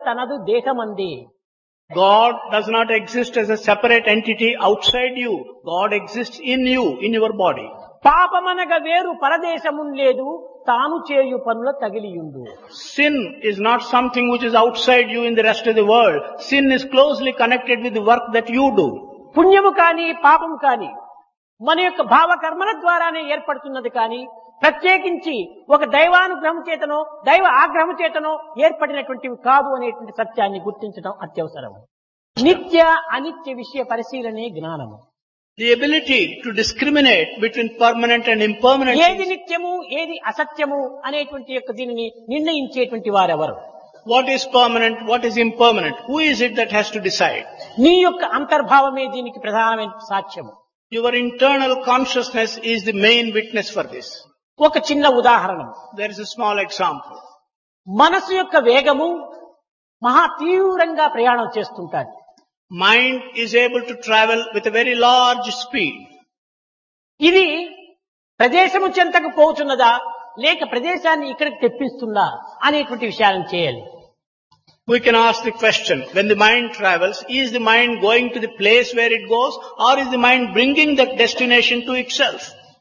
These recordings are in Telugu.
తనదు దేహమంది God does not exist as a separate entity outside you. God exists in you, in your body. పాపమనగ వేరు పరదేశమున్ లేదు తాను చేయు పనుల తగిలియుండు Sin is not something which is outside you in the rest of the world. Sin is closely connected with the work that you do. పుణ్యము కాని పాపం కాని మన యొక్క భావకర్మల ద్వారానే ఏర్పడుతున్నది కానీ ప్రత్యేకించి ఒక దైవానుగ్రహం చేతనో దైవ ఆగ్రహం చేతనో ఏర్పడినటువంటివి కాదు అనేటువంటి సత్యాన్ని గుర్తించడం అత్యవసరం నిత్య అనిత్య విషయ పరిశీలనే జ్ఞానము The ability to discriminate between permanent and impermanent ఏది things. నిత్యము ఏది అసత్యము అనేటువంటి యొక్క దీనిని నిర్ణయించేటువంటి వారెవరు What is permanent, what is impermanent? Who is it that has to decide? నీ యొక్క అంతర్భావమే దీనికి ప్రధానమైన సాక్ష్యము Your internal consciousness is the main witness for this. ఒక చిన్న ఉదాహరణ There is a small example. మనసు యొక్క వేగము మహా తీవ్రంగా ప్రయాణం చేస్తుంటాడు Mind is able to travel with a very large speed. ఇది ప్రదేశము చెంతకు పోతున్నదా లేక ప్రదేశాన్ని ఇక్కడికి తెప్పిస్తుందా అనేటువంటి విషయాలను చేయాలి We can ask the question, when the mind travels, is the mind going to the place where it goes or is the mind bringing that destination to itself?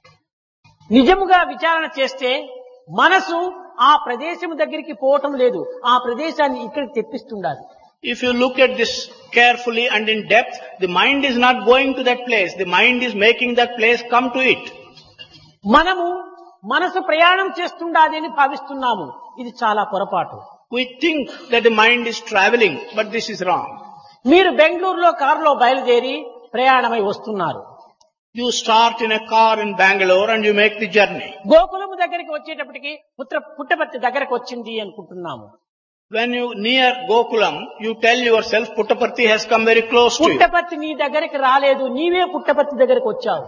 నిజముగా విచారణ చేస్తే మనసు ఆ ప్రదేశము దగ్గరికి పోవటం లేదు ఆ ప్రదేశాన్ని ఇక్కడికి తెప్పిస్తుండాలి If you look at this carefully and in depth, the mind is not going to that place. The mind is making that place come to it. మనము మనసు ప్రయాణం చేస్తుండాలి అని భావిస్తున్నాము ఇది చాలా పొరపాటు We think that the mind is traveling, but this is wrong. మీరు బెంగళూరులో కారులో బయలుదేరి ప్రయాణమై వస్తున్నారు You start in a car in Bangalore and you make the journey. గోకులము దగ్గరికి వచ్చేటప్పటికి పుత్ర పుట్టపర్తి దగ్గరకు వచ్చింది అనుకుంటున్నాము When you near Gokulam, you tell yourself Puttaparthi has come very close to you. Puttaparthi నీ దగ్గరికి రాలేదు నీవే పుట్టపర్తి దగ్గరకు వచ్చావు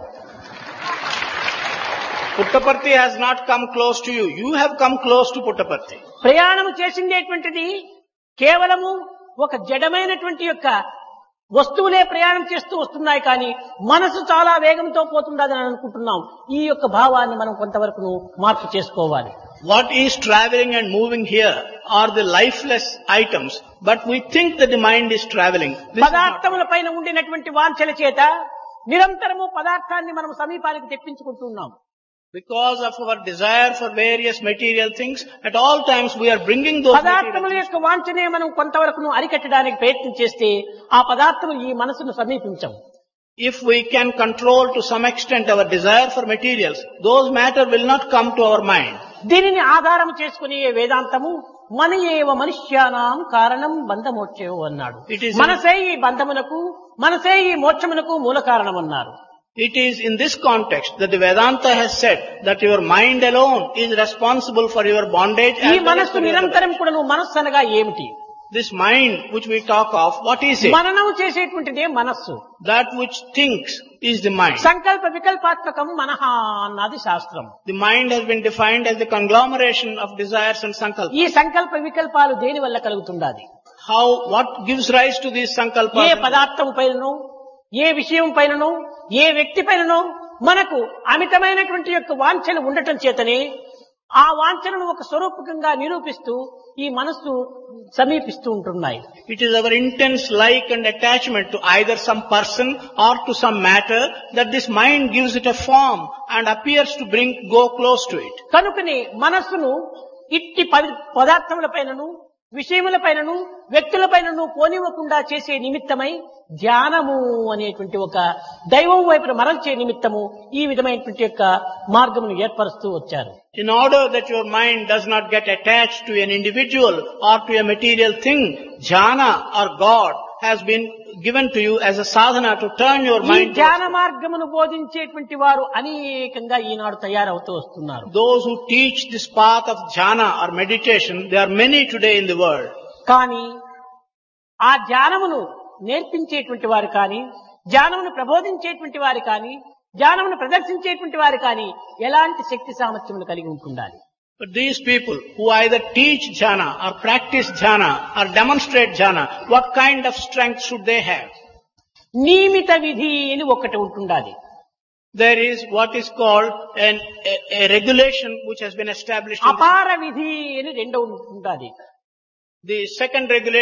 Puttaparthi has not come close to you. You have come close to Puttaparthi. ప్రయాణం చేసిండేటువంటిది కేవలము ఒక జడమైనటువంటి యొక్క వస్తువులే ప్రయాణం చేస్తూ వస్తున్నాయి కానీ మనసు చాలా వేగంతో పోతుండదని అనుకుంటున్నాం ఈ యొక్క భావాన్ని మనం కొంతవరకు మార్పు చేసుకోవాలి What is traveling and moving here are the lifeless items, but we think that the mind is traveling. This is not- పదార్థముల పైన ఉండినటువంటి వాంఛల చేత నిరంతరము పదార్థాన్ని మనం సమీపానికి తెప్పించుకుంటున్నాం Because of our desire for various material things, at all times we are bringing those material పదార్థముల things. యొక్క వాంఛనే మనం కొంతవరకు అరికట్టడానికి ప్రయత్నం చేస్తే ఆ పదార్థములు ఈ మనసును సమీపించవు If we can control to some extent our desire for materials, those matter will not come to our mind. దీనిని ఆధారం చేసుకుని వేదాంతము మన ఏవ మనుష్యానాం కారణం బంధమోక్షేవు అన్నాడు It is- మనసే ఈ బంధమునకు మనసే ఈ మోక్షమునకు మూల కారణం అన్నారు It is in this context that the Vedanta has said that your mind alone is responsible for your bondage. ఈ as well as మనస్సు for your నిరంతరం కూడా నువ్వు మనస్సు అనగా ఏమిటి This mind which we talk of, what is it? మననం చేసేటువంటిదే మనస్సు That which thinks is the mind. సంకల్ప వికల్పాత్మకం మనహ అన్నది శాస్త్రం The mind has been defined as the conglomeration of desires and sankalpas. ఈ సంకల్ప వికల్పాలు దేని వల్ల కలుగుతుండాలి How, what gives rise to these A sankalpas? పదార్థం పైనను ఏ విషయం పైనను ఏ వ్యక్తి పైనను మనకు అమితమైనటువంటి యొక్క వాంఛన ఉండటం చేతనే ఆ వాంఛనను ఒక స్వరూపకంగా నిరూపిస్తూ ఈ మనస్సు సమీపిస్తూ ఉంటున్నాయి It is our intense like and attachment to either some person or to some matter that this mind gives it a form and appears to bring, go close to it. కనుకనే మనస్సును ఇట్టి పది- పదార్థముల పైనను విషయముల పైనను వ్యక్తుల పైనను పోనివ్వకుండా చేసే నిమిత్తమై ధ్యానము అనేటువంటి ఒక దైవం వైపున మరల్చే నిమిత్తము ఈ విధమైనటువంటి యొక్క మార్గమును ఏర్పరుస్తూ వచ్చారు In order that your mind does not get attached to an individual or to a material thing, jhana or God has been given to you as a sadhana to turn your ఈ mind. ధ్యాన towards- మార్గమును బోధించేటువంటి వారు అనేకంగా ఈనాడు తయారవుతూ వస్తున్నారు Those who teach this path of jhana or meditation, there are many today in the world. కానీ ఆ ధ్యానమును నేర్పించేటువంటి వారు కానీ ధ్యానమును ప్రబోధించేటువంటి వారు కానీ ధ్యానమును ప్రదర్శించేటువంటి వారు కానీ ఎలాంటి శక్తి సామర్థ్యములు కలిగి ఉంటుండాలి But these people who either teach jhana or practice jhana or demonstrate jhana, what kind of strength should they have? నియమిత విధి అని ఒకటి ఉంటుండాలి There is what is called an, a, a regulation which has been established. In this. అపార విధి అని రెండో ఉంటుండాలి The second regulation